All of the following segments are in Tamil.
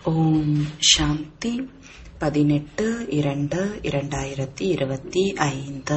ஓம் சாந்தி பதினெட்டு இரண்டு இரண்டாயிரத்தி இருபத்தி ஐந்து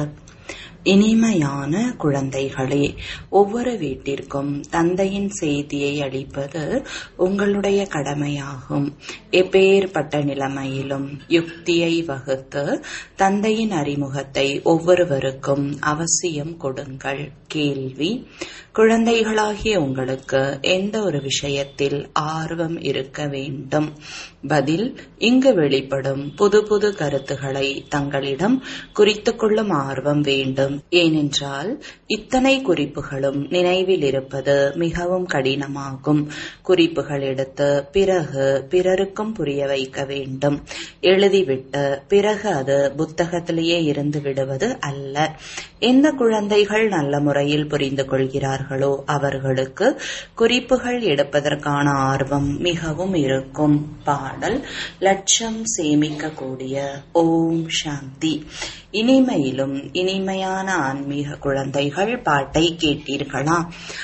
இனிமையான குழந்தைகளே ஒவ்வொரு வீட்டிற்கும் தந்தையின் செய்தியை அளிப்பது உங்களுடைய கடமையாகும் எப்பேற்பட்ட நிலைமையிலும் யுக்தியை வகுத்து தந்தையின் அறிமுகத்தை ஒவ்வொருவருக்கும் அவசியம் கொடுங்கள் கேள்வி குழந்தைகளாகிய உங்களுக்கு எந்த ஒரு விஷயத்தில் ஆர்வம் இருக்க வேண்டும் பதில் இங்கு வெளிப்படும் புது புது கருத்துக்களை தங்களிடம் குறித்துக் கொள்ளும் ஆர்வம் வேண்டும் ஏனென்றால் இத்தனை குறிப்புகளும் நினைவில் இருப்பது மிகவும் கடினமாகும் குறிப்புகள் எடுத்து பிறகு பிறருக்கும் புரிய வைக்க வேண்டும் எழுதிவிட்டு பிறகு அது புத்தகத்திலேயே இருந்து விடுவது அல்ல எந்த குழந்தைகள் நல்ல முறையில் புரிந்து கொள்கிறார்களோ அவர்களுக்கு குறிப்புகள் எடுப்பதற்கான ஆர்வம் மிகவும் இருக்கும் பாடல் லட்சம் சேமிக்கக்கூடிய ஓம் சாந்தி இனிமையிலும் இனிமையான ஆன்மீக குழந்தைகள் பாட்டை கேட்டீர்களா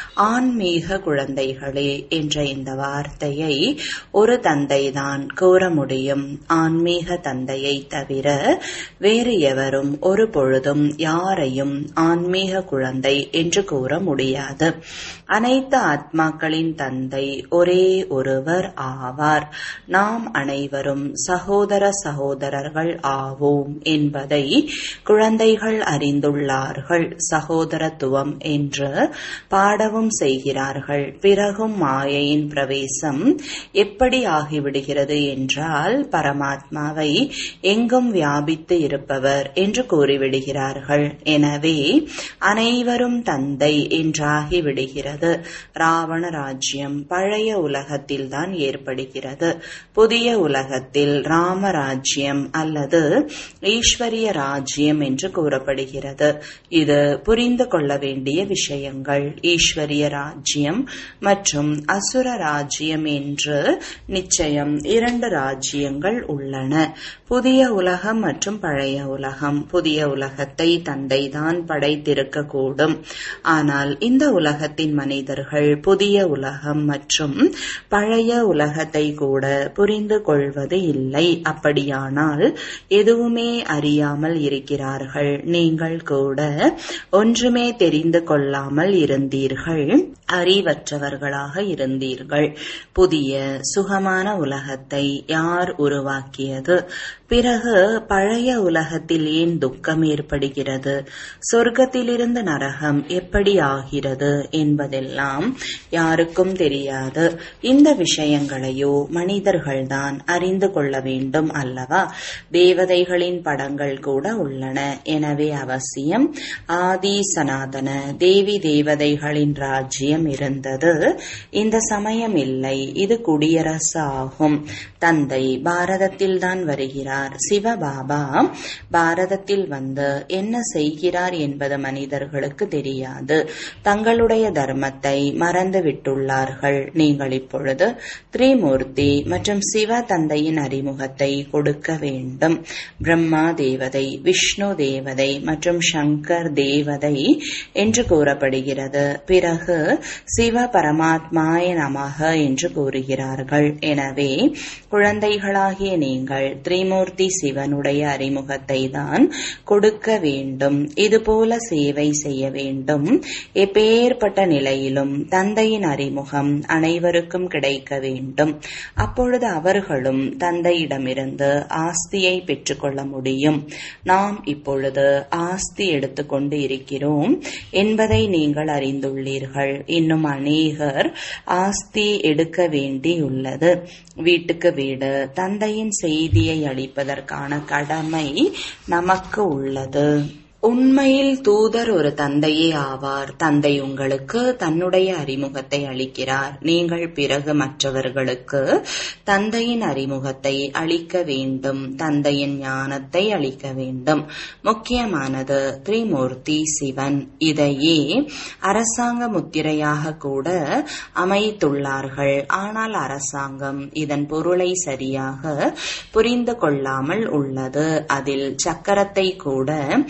ஆன்மீக குழந்தைகளே என்ற இந்த வார்த்தையை ஒரு தந்தைதான் கூற முடியும் ஆன்மீக தந்தையை தவிர வேறு எவரும் ஒரு பொழுதும் யாரையும் ஆன்மீக குழந்தை என்று கூற முடியாது அனைத்து ஆத்மாக்களின் தந்தை ஒரே ஒருவர் ஆவார் நாம் அனைவரும் சகோதர சகோதரர்கள் ஆவோம் என்பதை குழந்தைகள் அறிந்துள்ளார்கள் சகோதரத்துவம் என்று பாடவும் செய்கிறார்கள் பிறகும் மாயையின் பிரவேசம் எப்படி ஆகிவிடுகிறது என்றால் பரமாத்மாவை எங்கும் வியாபித்து இருப்பவர் என்று கூறிவிடுகிறார்கள் எனவே அனைவரும் தந்தை என்றாகிவிடுகிறது ராவண ராஜ்யம் பழைய உலகத்தில்தான் ஏற்படுகிறது புதிய உலகத்தில் ராமராஜ்யம் அல்லது ஈஸ்வரிய ராஜ்யம் என்று கூறப்படுகிறது இது புரிந்து கொள்ள வேண்டிய விஷயங்கள் ஈஸ்வரிய ராஜ்யம் மற்றும் அசுர ராஜ்யம் என்று நிச்சயம் இரண்டு ராஜ்யங்கள் உள்ளன புதிய உலகம் மற்றும் பழைய உலகம் புதிய உலகத்தை தந்தைதான் படைத்திருக்க கூடும் ஆனால் இந்த உலகத்தின் மனிதர்கள் புதிய உலகம் மற்றும் பழைய உலகத்தை கூட புரிந்து கொள்வது இல்லை அப்படியானால் எதுவுமே அறியாமல் இருக்கிறார்கள் நீங்கள் கூட ஒன்றுமே தெரிந்து கொள்ளாமல் இருந்தீர்கள் அறிவற்றவர்களாக இருந்தீர்கள் புதிய சுகமான உலகத்தை யார் உருவாக்கியது பிறகு பழைய உலகத்தில் ஏன் துக்கம் ஏற்படுகிறது சொர்க்கத்திலிருந்து நரகம் எப்படி ஆகிறது என்பதெல்லாம் யாருக்கும் தெரியாது இந்த விஷயங்களையோ மனிதர்கள்தான் அறிந்து கொள்ள வேண்டும் அல்லவா தேவதைகளின் படங்கள் கூட உள்ளன எனவே அவசியம் ஆதி சனாதன தேவி தேவதைகளின் ராஜ்யம் இருந்தது இந்த சமயம் இல்லை இது குடியரசு ஆகும் தந்தை பாரதத்தில் தான் வருகிறார் சிவபாபா பாரதத்தில் வந்து என்ன செய்கிறார் என்பது மனிதர்களுக்கு தெரியாது தங்களுடைய தர்மத்தை மறந்து விட்டுள்ளார்கள் நீங்கள் இப்பொழுது திரிமூர்த்தி மற்றும் சிவ தந்தையின் அறிமுகத்தை கொடுக்க வேண்டும் பிரம்மா தேவதை விஷ்ணு தேவதை மற்றும் சங்கர் தேவதை என்று கூறப்படுகிறது பிறகு சிவ பரமாத்மாய நமக என்று கூறுகிறார்கள் எனவே குழந்தைகளாகிய நீங்கள் திரிமூர்த்தி சிவனுடைய அறிமுகத்தை தான் கொடுக்க வேண்டும் இதுபோல சேவை செய்ய வேண்டும் எப்பேற்பட்ட நிலையிலும் தந்தையின் அறிமுகம் அனைவருக்கும் கிடைக்க வேண்டும் அப்பொழுது அவர்களும் தந்தையிடமிருந்து ஆஸ்தியை பெற்றுக்கொள்ள முடியும் நாம் இப்பொழுது ஆஸ்தி எடுத்துக்கொண்டு இருக்கிறோம் என்பதை நீங்கள் அறிந்துள்ளீர்கள் இன்னும் அநேகர் ஆஸ்தி எடுக்க வேண்டியுள்ளது வீட்டுக்கு வீடு தந்தையின் செய்தியை அளிப்பதற்கான கடமை நமக்கு உள்ளது உண்மையில் தூதர் ஒரு தந்தையே ஆவார் தந்தை உங்களுக்கு தன்னுடைய அறிமுகத்தை அளிக்கிறார் நீங்கள் பிறகு மற்றவர்களுக்கு தந்தையின் அறிமுகத்தை அளிக்க வேண்டும் தந்தையின் ஞானத்தை அளிக்க வேண்டும் முக்கியமானது திரிமூர்த்தி சிவன் இதையே அரசாங்க முத்திரையாக கூட அமைத்துள்ளார்கள் ஆனால் அரசாங்கம் இதன் பொருளை சரியாக புரிந்து கொள்ளாமல் உள்ளது அதில் சக்கரத்தை கூட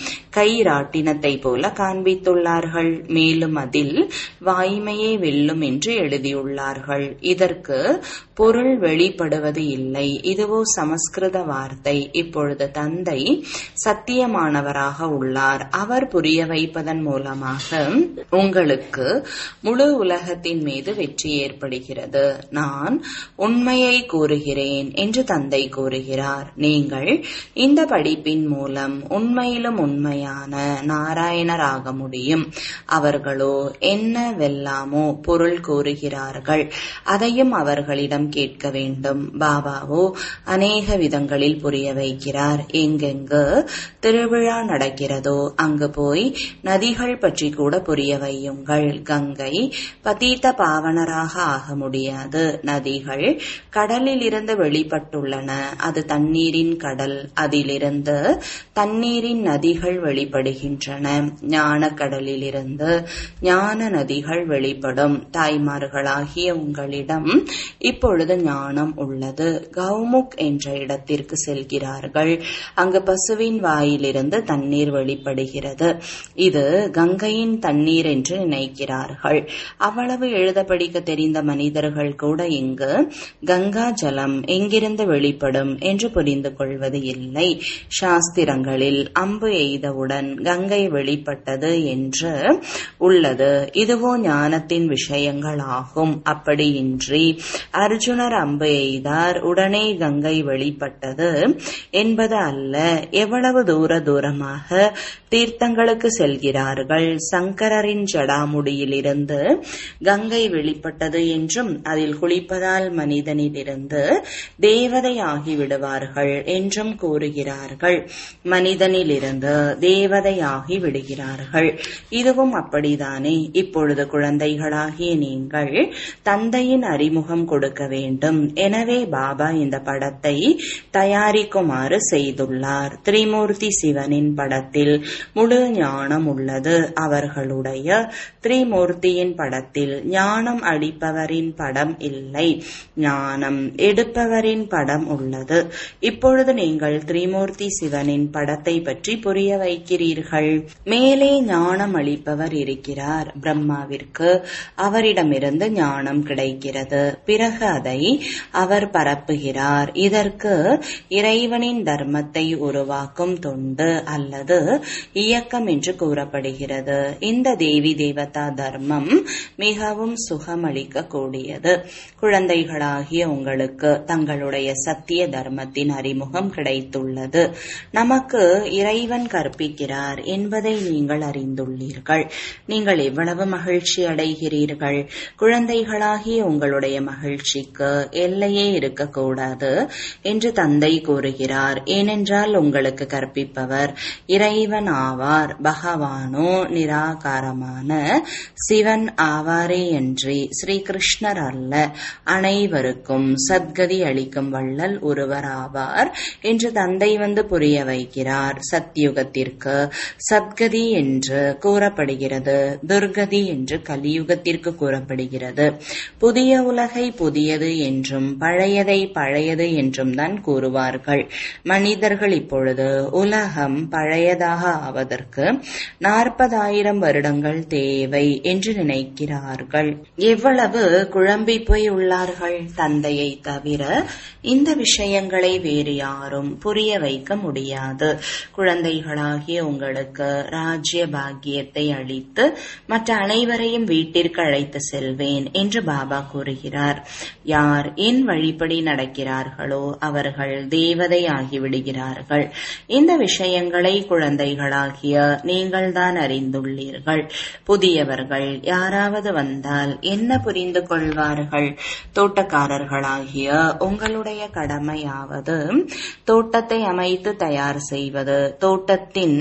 கைராட்டினத்தை போல காண்பித்துள்ளார்கள் மேலும் அதில் வாய்மையே வெல்லும் என்று எழுதியுள்ளார்கள் இதற்கு பொருள் வெளிப்படுவது இல்லை இதுவோ சமஸ்கிருத வார்த்தை இப்பொழுது தந்தை சத்தியமானவராக உள்ளார் அவர் புரிய வைப்பதன் மூலமாக உங்களுக்கு முழு உலகத்தின் மீது வெற்றி ஏற்படுகிறது நான் உண்மையை கூறுகிறேன் என்று தந்தை கூறுகிறார் நீங்கள் இந்த படிப்பின் மூலம் உண்மையிலும் உண்மையான நாராயணராக முடியும் அவர்களோ என்ன வெல்லாமோ பொருள் கூறுகிறார்கள் அதையும் அவர்களிடம் கேட்க வேண்டும் பாபாவோ அநேக விதங்களில் புரிய வைக்கிறார் எங்கெங்கு திருவிழா நடக்கிறதோ அங்கு போய் நதிகள் பற்றி கூட புரிய வையுங்கள் கங்கை பதீத்த பாவனராக ஆக முடியாது நதிகள் கடலில் இருந்து வெளிப்பட்டுள்ளன அது தண்ணீரின் கடல் அதிலிருந்து தண்ணீரின் நதிகள் வெளிப்படுகின்றன ஞான கடலில் இருந்து ஞான நதிகள் வெளிப்படும் தாய்மார்களாகிய உங்களிடம் இப்பொழுது ஞானம் உள்ளது கௌமுக் என்ற இடத்திற்கு செல்கிறார்கள் அங்கு பசுவின் வாயிலிருந்து தண்ணீர் வெளிப்படுகிறது இது கங்கையின் தண்ணீர் என்று நினைக்கிறார்கள் அவ்வளவு எழுத படிக்க தெரிந்த மனிதர்கள் கூட இங்கு கங்கா ஜலம் எங்கிருந்து வெளிப்படும் என்று புரிந்து கொள்வது இல்லை சாஸ்திரங்களில் அம்பு எய்தவுடன் கங்கை வெளிப்பட்டது என்று உள்ளது இதுவோ ஞானத்தின் விஷயங்களாகும் அப்படியின்றி அர்ஜுனர் அம்பு எய்தார் உடனே கங்கை வெளிப்பட்டது என்பது அல்ல எவ்வளவு தூர தூரமாக தீர்த்தங்களுக்கு செல்கிறார்கள் சங்கரரின் ஜடாமுடியிலிருந்து கங்கை வெளிப்பட்டது என்றும் அதில் குளிப்பதால் மனிதனிலிருந்து தேவதையாகி விடுவார்கள் என்றும் கூறுகிறார்கள் மனிதனிலிருந்து தேவதையாகி விடுகிறார்கள் இதுவும் அப்படிதானே இப்பொழுது குழந்தைகளாகிய நீங்கள் தந்தையின் அறிமுகம் கொடுக்க வேண்டும் எனவே பாபா இந்த படத்தை தயாரிக்குமாறு செய்துள்ளார் திரிமூர்த்தி சிவனின் படத்தில் முழு ஞானம் உள்ளது அவர்களுடைய திரிமூர்த்தியின் படத்தில் ஞானம் அளிப்பவரின் படம் இல்லை ஞானம் எடுப்பவரின் படம் உள்ளது இப்பொழுது நீங்கள் திரிமூர்த்தி சிவனின் படத்தை பற்றி புரிய வைக்கிறீர்கள் மேலே ஞானம் அளிப்பவர் இருக்கிறார் பிரம்மாவிற்கு அவரிடமிருந்து ஞானம் கிடைக்கிறது பிறகு அதை அவர் பரப்புகிறார் இதற்கு இறைவனின் தர்மத்தை உருவாக்கும் தொண்டு அல்லது இயக்கம் என்று கூறப்படுகிறது இந்த தேவி தேவதா தர்மம் மிகவும் சுகமளிக்க கூடியது குழந்தைகளாகிய உங்களுக்கு தங்களுடைய சத்திய தர்மத்தின் அறிமுகம் கிடைத்துள்ளது நமக்கு இறைவன் கற்பிக்கிறார் என்பதை நீங்கள் அறிந்துள்ளீர்கள் நீங்கள் எவ்வளவு மகிழ்ச்சி அடைகிறீர்கள் குழந்தைகளாகிய உங்களுடைய மகிழ்ச்சிக்கு எல்லையே இருக்கக்கூடாது என்று தந்தை கூறுகிறார் ஏனென்றால் உங்களுக்கு கற்பிப்பவர் இறைவன் ஆவார் பகவானோ நிராகாரமான சிவன் ஆவாரே அன்றி ஸ்ரீ கிருஷ்ணர் அல்ல அனைவருக்கும் சத்கதி அளிக்கும் வள்ளல் ஒருவர் ஆவார் என்று தந்தை வந்து புரிய வைக்கிறார் சத்யுகத்திற்கு சத்கதி என்று கூறப்படுகிறது துர்கதி என்று கலியுகத்திற்கு கூறப்படுகிறது புதிய உலகை புதியது என்றும் பழையதை பழையது என்றும் தான் கூறுவார்கள் மனிதர்கள் இப்பொழுது உலகம் பழையதாக ஆவதற்கு நாற்பதாயிரம் வருடங்கள் தேவை என்று நினைக்கிறார்கள் எவ்வளவு குழம்பி போய் உள்ளார்கள் தந்தையை தவிர இந்த விஷயங்களை வேறு யாரும் புரிய வைக்க முடியாது குழந்தைகளாகிய உங்களுக்கு ராஜ்ய பாக்கியத்தை அளித்து மற்ற அனைவரையும் வீட்டிற்கு அழைத்து செல்வேன் என்று பாபா கூறுகிறார் யார் என் வழிப்படி நடக்கிறார்களோ அவர்கள் தேவதை ஆகிவிடுகிறார்கள் இந்த விஷயங்களை குழந்தைகளாகிய நீங்கள் தான் அறிந்துள்ளீர்கள் புதியவர்கள் யாராவது வந்தால் என்ன புரிந்து கொள்வார்கள் தோட்டக்காரர்களாகிய உங்களுடைய கடமையாவது தோட்டத்தை அமைத்து தயார் செய்வது தோட்டத்தின்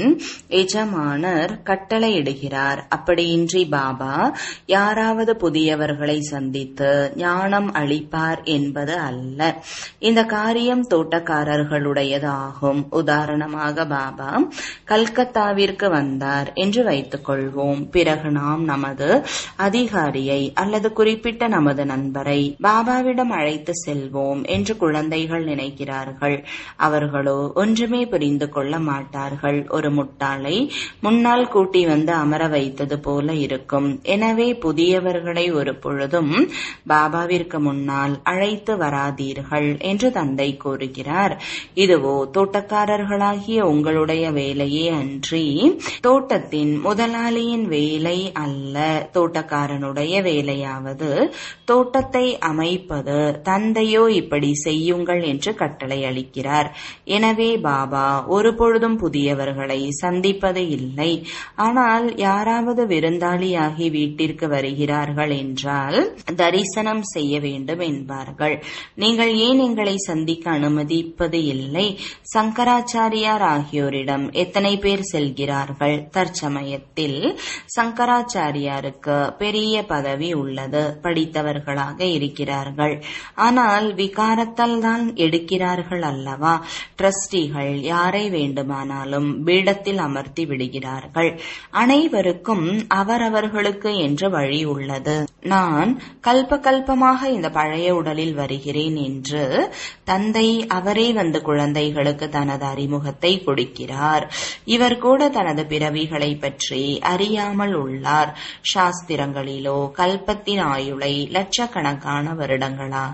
எஜமானர் கட்டளையிடுகிறார் அப்படியின்றி பாபா யாராவது புதியவர்களை சந்தித்து ஞானம் அளிப்பார் என்பது அல்ல இந்த காரியம் தோட்டக்காரர்களுடையது ஆகும் உதாரணமாக பாபா கல்கத்தாவிற்கு வந்தார் என்று வைத்துக் கொள்வோம் பிறகு நாம் நமது அதிகாரியை அல்லது குறிப்பிட்ட நமது நண்பரை பாபாவிடம் அழைத்து செல்வோம் என்று குழந்தைகள் நினைக்கிறார்கள் அவர்களோ ஒன்றுமே புரிந்து கொள்ள மாட்டார்கள் ஒரு முட்டாளை முன்னால் கூட்டி வந்து அமர வைத்தது போல இருக்கும் எனவே புதியவர்களை ஒரு பொழுதும் பாபாவிற்கு முன்னால் அழைத்து வராதீர்கள் என்று தந்தை கூறுகிறார் இதுவோ தோட்டக்காரர்களாகிய உங்களுடைய வேலையே அன்றி தோட்டத்தின் முதலாளியின் வேலை அல்ல தோட்டக்காரனுடைய வேலையாவது தோட்டத்தை அமைப்பது தந்தையோ இப்படி செய்யுங்கள் என்று கட்டளை அளிக்கிறார் எனவே பாபா ஒரு பொழுதும் புதியவர்களை சந்திப்பது இல்லை ஆனால் யாராவது விருந்தாளியாகி வீட்டிற்கு வருகிறார்கள் என்றால் தரிசனம் செய்ய வேண்டும் என்பார்கள் நீங்கள் ஏன் எங்களை சந்திக்க அனுமதிப்பது இல்லை சங்கராச்சாரியார் ஆகியோரிடம் எத்தனை பேர் செல்கிறார்கள் தற்சமயத்தில் சங்கராச்சாரியாருக்கு பெரிய பதவி உள்ளது படித்தவர்களாக இருக்கிறார்கள் ஆனால் விகாரத்தால் தான் எடுக்கிறார்கள் அல்லவா ட்ரஸ்டிகள் யாரை வேண்டுமானாலும் பீடத்தில் அமர்த்தி விடுகிறார்கள் அனைவருக்கும் அவரவர்களுக்கு என்று வழி உள்ளது நான் கல்ப கல்பமாக இந்த பழைய உடலில் வருகிறேன் என்று தந்தை அவரே வந்து குழந்தைகளுக்கு தனது அறிமுகத்தை கொடுக்கிறார் இவர் கூட தனது பிறவிகளை பற்றி அறியாமல் உள்ளார் சாஸ்திரங்களிலோ கல்பத்தின் ஆயுளை லட்சக்கணக்கான வருடங்களாக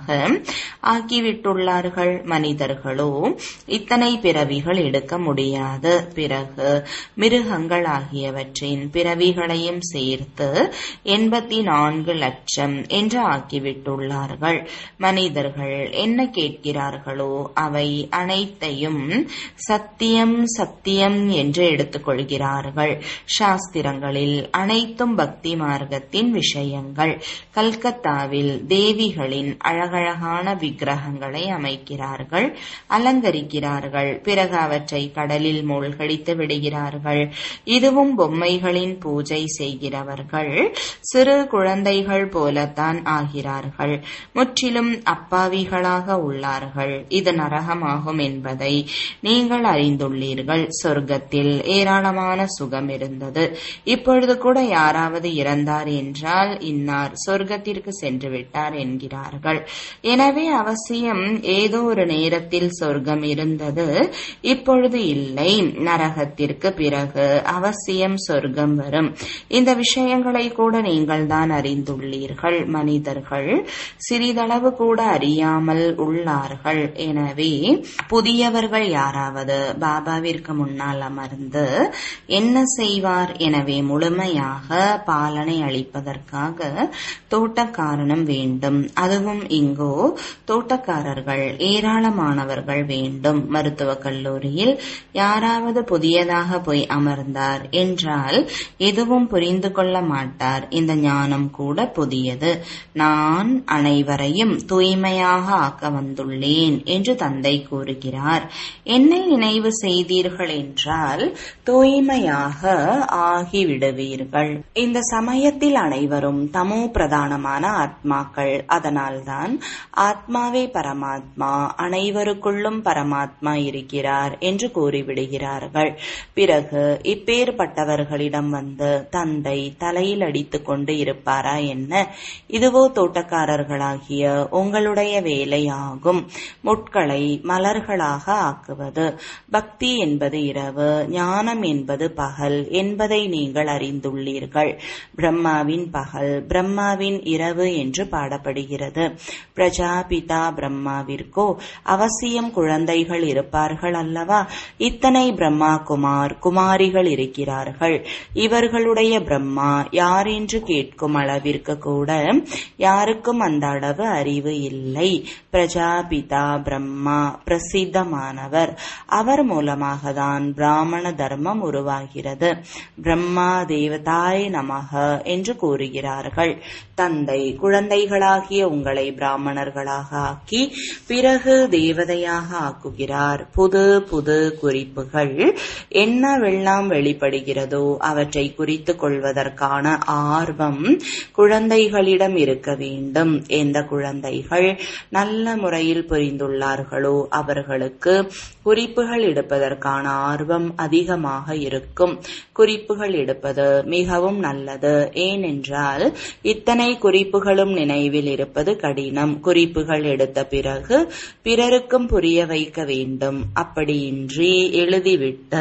ஆக்கிவிட்டுள்ளார்கள் மனிதர்களோ இத்தனை பிறவிகள் எடுக்க முடியாது பிறகு மிருகங்கள் ஆகியவற்றின் பிறவிகளையும் சேர்த்து எண்பத்தி நான்கு லட்சம் என்று ஆக்கிவிட்டுள்ளார்கள் மனிதர்கள் என்ன கேட்கிறார்களோ அவை அனைத்தையும் சத்தியம் சத்தியம் என்று எடுத்துக்கொள்கிறார்கள் சாஸ்திரங்களில் அனைத்தும் பக்தி மார்க்கத்தின் விஷயங்கள் கல்கத்தாவில் தேவிகளின் அழகழகான விக்கிரகங்களை அமைக்கிறார்கள் அலங்கரிக்கிறார்கள் பிறகு அவற்றை கடலில் மூழ்கடித்து விடுகிறார்கள் இதுவும் பொம்மைகளின் பூஜை செய்கிறவர்கள் சிறு குழந்தைகள் போலத்தான் ஆகிறார்கள் முற்றிலும் அப்பாவிகளாக உள்ளார்கள் இது நரகமாகும் என்பதை நீங்கள் அறிந்துள்ளீர்கள் சொர்க்கத்தில் ஏராளமான சுகம் இருந்தது இப்பொழுது கூட யாராவது இறந்தார் என்றால் இன்னார் சொர்க்கத்திற்கு சென்று விட்டார் என்கிறார்கள் எனவே அவசியம் ஏதோ ஒரு நேரத்தில் சொர்க்கம் இருந்தது இப்பொழுது இல்லை நரகத்திற்கு பிறகு அவசியம் சொர்க்கம் வரும் இந்த விஷயங்களை கூட நீங்கள் தான் அறிந்துள்ளீர்கள் மனிதர்கள் சிறிதளவு கூட அறியாமல் உள்ளார்கள் எனவே புதியவர்கள் யாராவது பாபாவிற்கு முன்னால் அமர்ந்து என்ன செய்வார் எனவே முழுமையாக பாலனை அளிப்பதற்காக தோட்டக்காரனும் வேண்டும் அதுவும் இங்கோ தோட்டக்காரர்கள் ஏராளமானவர்கள் வேண்டும் மருத்துவக் கல்லூரியில் யாராவது புதியதாக போய் அமர்ந்தார் என்றால் எதுவும் புரிந்து கொள்ள மாட்டார் இந்த ஞானம் கூட புதியது நான் அனைவரையும் தூய்மையாக ஆக்க வந்துள்ளேன் என்று தந்தை கூறுகிறார் என்னை நினைவு செய்தீர்கள் என்றால் தூய்மையாக ஆகிவிடுவீர்கள் இந்த சமயத்தில் அனைவரும் தமோ பிரதானமான ஆத்மாக்கள் அதனால்தான் ஆத்மாவே பரமாத்மா அனைவருக்குள்ளும் பரமாத்மா இருக்கிறார் என்று கூறிவிடுகிறார்கள் பிறகு இப்பேற்பட்டவர்களிடம் வந்து தந்தை தலையில் அடித்துக் கொண்டு இருப்பாரா என்ன இதுவோ தோட்டக்காரர்களாகிய உங்களுடைய வேலையாகும் முட்களை மலர்களாக ஆக்குவது பக்தி என்பது இரவு ஞானம் என்பது பகல் என்பதை நீங்கள் அறிந்துள்ளீர்கள் பிரம்மாவின் பகல் பிரம்மாவின் இரவு என்று பாடப்படுகிறது பிரஜாபிதா பிரம்மாவிற்கோ அவசியம் குழந்தைகள் இருப்பார்கள் அல்லவா இத்தனை பிரம்மா குமார் குமாரிகள் இருக்கிறார்கள் இவர்களுடைய பிரம்மா யார் என்று கேட்கும் அளவிற்கு கூட யாருக்கும் அந்த அளவு அறிவு இல்லை பிரஜாபிதா பிரம்மா பிரசித்தமானவர் அவர் மூலமாக தான் பிராமண தர்மம் உருவாகிறது பிரம்மா தேவதாய் நமக என்று கூறுகிறார்கள் தந்தை குழந்தைகளாகிய உங்களை பிராமணர்களாக ஆக்கி பிறகு தேவதையாக ஆக்குகிறார் புது புது குறிப்புகள் என்னவெல்லாம் வெளிப்படுகிறதோ அவற்றை குறித்து கொள்வதற்கான ஆர்வம் குழந்தைகளிடம் இருக்க வேண்டும் எந்த குழந்தைகள் நல்ல முறையில் புரிந்துள்ளார்களோ அவர்களுக்கு குறிப்புகள் எடுப்பதற்கான ஆர்வம் அதிகமாக இருக்கும் குறிப்புகள் எடுப்பது மிகவும் நல்லது ஏனென்றால் இத்தனை குறிப்புகளும் நினைவில் இருப்பது கடினம் குறிப்புகள் எடுத்த பிறகு பிறருக்கும் புரிய வைக்க வேண்டும் அப்படியின்றி எழுதிவிட்டு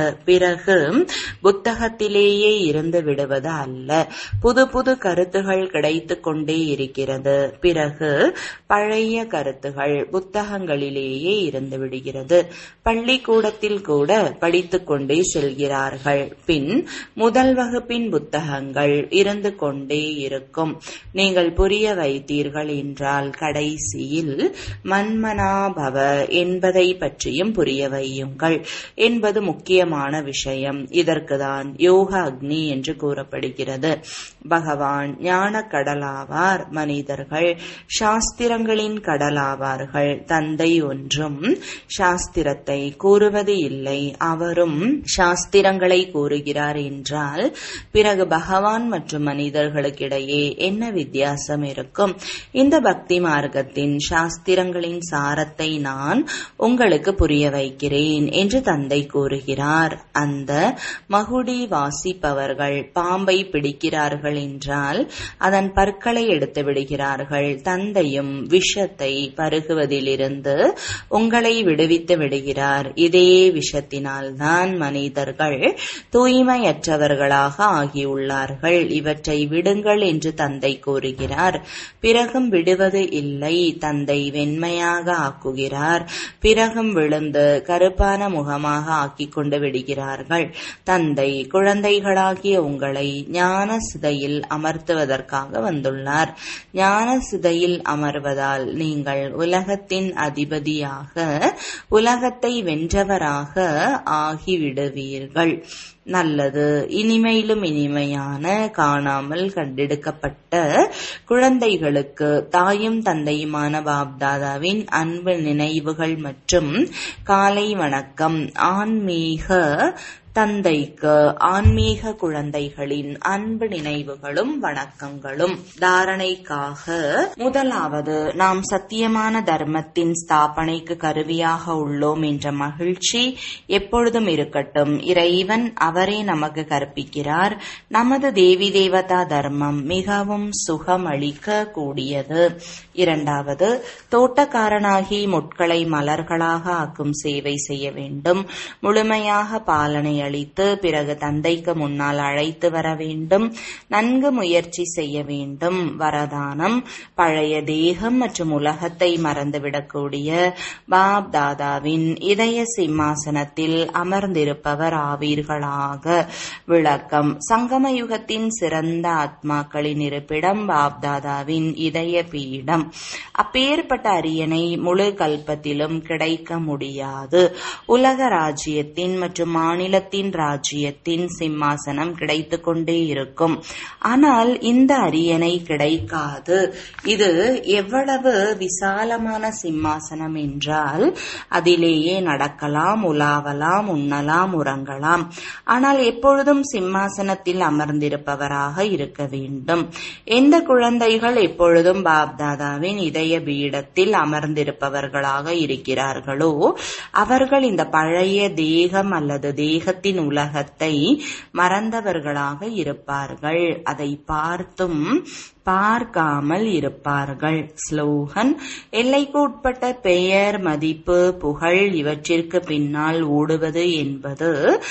பிறகு புத்தகத்திலேயே இருந்து விடுவது அல்ல புது புது கருத்துகள் கிடைத்து கொண்டே இருக்கிறது பிறகு பழைய கருத்துகள் புத்தகங்களிலேயே இருந்து விடுகிறது பள்ளிக்கூடத்தில் கூட படித்துக் கொண்டே செல்கிறார்கள் பின் முதல் வகுப்பின் புத்தகங்கள் இருந்து கொண்டே இருக்கும் நீங்கள் புரிய வைத்தீர்கள் என்றால் கடைசியில் மன்மனாபவ என்பதை பற்றியும் புரிய வையுங்கள் என்பது முக்கியமான விஷயம் இதற்குதான் யோக அக்னி என்று கூறப்படுகிறது பகவான் ஞான கடலாவார் மனிதர்கள் சாஸ்திரங்களின் கடலாவார்கள் தந்தை ஒன்றும் சாஸ்திரத்தை கூறுவது இல்லை அவரும் சாஸ்திரங்களை கூறுகிறார் என்றால் பிறகு பகவான் மற்றும் மனிதர்களுக்கிடையே என்ன வித்தியாசம் இருக்கும் இந்த பக்தி மார்க்கத்தின் சாஸ்திரங்களின் சாரத்தை நான் உங்களுக்கு புரிய வைக்கிறேன் என்று தந்தை கூறுகிறார் அந்த மகுடி வாசிப்பவர்கள் பாம்பை பிடிக்கிறார்கள் என்றால் அதன் பற்களை எடுத்து விடுகிறார்கள் தந்தையும் விஷத்தை பருகுவதிலிருந்து உங்களை விடுவித்து விடுகிறார் இதே விஷத்தினால் தான் மனிதர்கள் தூய்மையற்றவர்களாக ஆகியுள்ளார்கள் இவற்றை விடுங்கள் என்று தந்தை கூறுகிறார் பிறகும் விடுவது இல்லை தந்தை வெண்மையாக ஆக்குகிறார் பிறகும் விழுந்து கருப்பான முகமாக ஆக்கிக் கொண்டு விடுகிறார்கள் தந்தை குழந்தைகளாகிய உங்களை ஞான சிதையில் அமர்த்துவதற்காக வந்துள்ளார் ஞான சிதையில் அமர்வதால் நீங்கள் உலகத்தின் அதிபதியாக உலகத்தை வென்றவராக ஆகிவிடுவீர்கள் நல்லது இனிமையிலும் இனிமையான காணாமல் கண்டெடுக்கப்பட்ட குழந்தைகளுக்கு தாயும் தந்தையுமான பாப்தாதாவின் அன்பு நினைவுகள் மற்றும் காலை வணக்கம் ஆன்மீக தந்தைக்கு ஆன்மீக குழந்தைகளின் அன்பு நினைவுகளும் வணக்கங்களும் தாரணைக்காக முதலாவது நாம் சத்தியமான தர்மத்தின் ஸ்தாபனைக்கு கருவியாக உள்ளோம் என்ற மகிழ்ச்சி எப்பொழுதும் இருக்கட்டும் இறைவன் அவரே நமக்கு கற்பிக்கிறார் நமது தேவி தேவதா தர்மம் மிகவும் சுகமளிக்க கூடியது இரண்டாவது தோட்டக்காரனாகி முட்களை மலர்களாக ஆக்கும் சேவை செய்ய வேண்டும் முழுமையாக பாலனை அளித்து பிறகு தந்தைக்கு முன்னால் அழைத்து வர வேண்டும் நன்கு முயற்சி செய்ய வேண்டும் வரதானம் பழைய தேகம் மற்றும் உலகத்தை மறந்துவிடக்கூடிய பாப் தாதாவின் இதய சிம்மாசனத்தில் அமர்ந்திருப்பவர் ஆவீர்களாக விளக்கம் சங்கம யுகத்தின் சிறந்த ஆத்மாக்களின் இருப்பிடம் பாப் தாதாவின் இதய பீடம் அப்பேற்பட்ட அரியணை முழு கல்பத்திலும் கிடைக்க முடியாது உலக ராஜ்யத்தின் மற்றும் மாநிலத்தின் ராஜ்யத்தின் சிம்மாசனம் கிடைத்து கொண்டே இருக்கும் ஆனால் இந்த அரியணை கிடைக்காது இது எவ்வளவு விசாலமான சிம்மாசனம் என்றால் அதிலேயே நடக்கலாம் உலாவலாம் உண்ணலாம் உறங்கலாம் ஆனால் எப்பொழுதும் சிம்மாசனத்தில் அமர்ந்திருப்பவராக இருக்க வேண்டும் எந்த குழந்தைகள் எப்பொழுதும் பாப்தாதாவின் இதய பீடத்தில் அமர்ந்திருப்பவர்களாக இருக்கிறார்களோ அவர்கள் இந்த பழைய தேகம் அல்லது தேகத்தின் உலகத்தை மறந்தவர்களாக இருப்பார்கள் அதை பார்த்தும் பார்க்காமல் இருப்பார்கள் ஸ்லோகன் எல்லைக்கு உட்பட்ட பெயர் மதிப்பு புகழ் இவற்றிற்கு பின்னால் ஓடுவது என்பது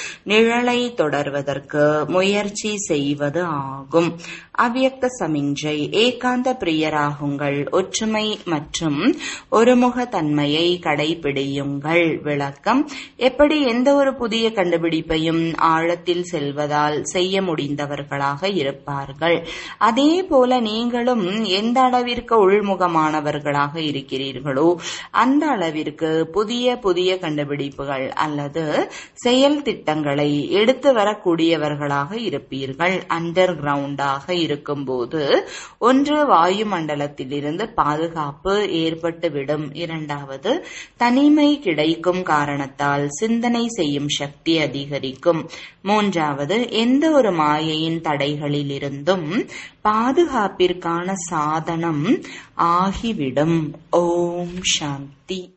நிழலை தொடர்வதற்கு முயற்சி செய்வது ஆகும் அவ்யக்த சமிஞ்சை ஏகாந்த பிரியராகுங்கள் ஒற்றுமை மற்றும் ஒருமுக தன்மையை கடைபிடியுங்கள் விளக்கம் எப்படி எந்த ஒரு புதிய கண்டுபிடிப்பையும் ஆழத்தில் செல்வதால் செய்ய முடிந்தவர்களாக இருப்பார்கள் அதே போல நீங்களும் எந்த அளவிற்கு உள்முகமானவர்களாக இருக்கிறீர்களோ அந்த அளவிற்கு புதிய புதிய கண்டுபிடிப்புகள் அல்லது செயல் திட்டங்களை எடுத்து வரக்கூடியவர்களாக இருப்பீர்கள் அண்டர் கிரவுண்டாக இருக்கும்போது ஒன்று வாயு மண்டலத்திலிருந்து பாதுகாப்பு ஏற்பட்டுவிடும் இரண்டாவது தனிமை கிடைக்கும் காரணத்தால் சிந்தனை செய்யும் சக்தி அதிகரிக்கும் மூன்றாவது எந்த ஒரு மாயையின் தடைகளிலிருந்தும் பாதுகாப்பிற்கான சாதனம் ஆகிவிடும் ஓம் சாந்தி